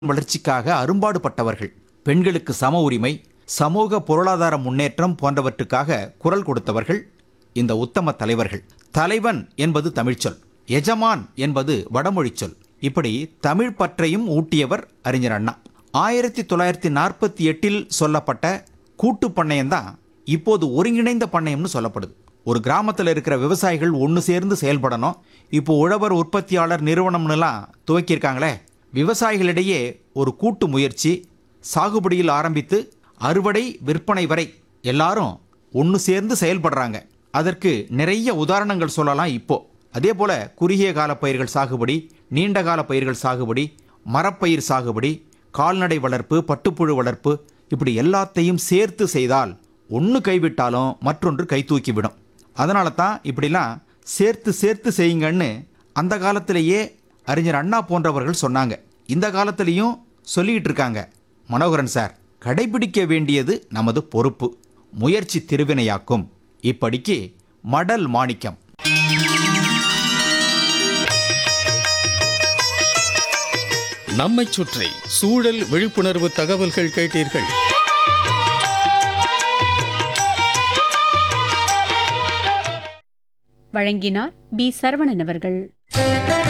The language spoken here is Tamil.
வளர்ச்சிக்காக அரும்பாடுபட்டவர்கள் பெண்களுக்கு சம உரிமை சமூக பொருளாதார முன்னேற்றம் போன்றவற்றுக்காக குரல் கொடுத்தவர்கள் இந்த உத்தம தலைவர்கள் தலைவன் என்பது தமிழ்ச்சொல் எஜமான் என்பது வடமொழிச் சொல் இப்படி தமிழ் பற்றையும் ஊட்டியவர் அறிஞர் அண்ணா ஆயிரத்தி தொள்ளாயிரத்தி நாற்பத்தி எட்டில் சொல்லப்பட்ட கூட்டு பண்ணையம் தான் இப்போது ஒருங்கிணைந்த பண்ணையம்னு சொல்லப்படுது ஒரு கிராமத்தில் இருக்கிற விவசாயிகள் ஒன்று சேர்ந்து செயல்படணும் இப்போ உழவர் உற்பத்தியாளர் நிறுவனம்னுலாம் துவக்கியிருக்காங்களே விவசாயிகளிடையே ஒரு கூட்டு முயற்சி சாகுபடியில் ஆரம்பித்து அறுவடை விற்பனை வரை எல்லாரும் ஒன்று சேர்ந்து செயல்படுறாங்க அதற்கு நிறைய உதாரணங்கள் சொல்லலாம் இப்போ அதே போல குறுகிய கால பயிர்கள் சாகுபடி நீண்ட கால பயிர்கள் சாகுபடி மரப்பயிர் சாகுபடி கால்நடை வளர்ப்பு பட்டுப்புழு வளர்ப்பு இப்படி எல்லாத்தையும் சேர்த்து செய்தால் ஒன்று கைவிட்டாலும் மற்றொன்று கை தூக்கிவிடும் அதனால தான் இப்படிலாம் சேர்த்து சேர்த்து செய்யுங்கன்னு அந்த காலத்திலேயே அறிஞர் அண்ணா போன்றவர்கள் சொன்னாங்க இந்த காலத்திலையும் சொல்லிக்கிட்டு இருக்காங்க மனோகரன் சார் கடைபிடிக்க வேண்டியது நமது பொறுப்பு முயற்சி திருவினையாக்கும் இப்படிக்கு மடல் மாணிக்கம் நம்மைச் சுற்றி சூழல் விழிப்புணர்வு தகவல்கள் கேட்டீர்கள் வழங்கினார் பி சரவணன் அவர்கள்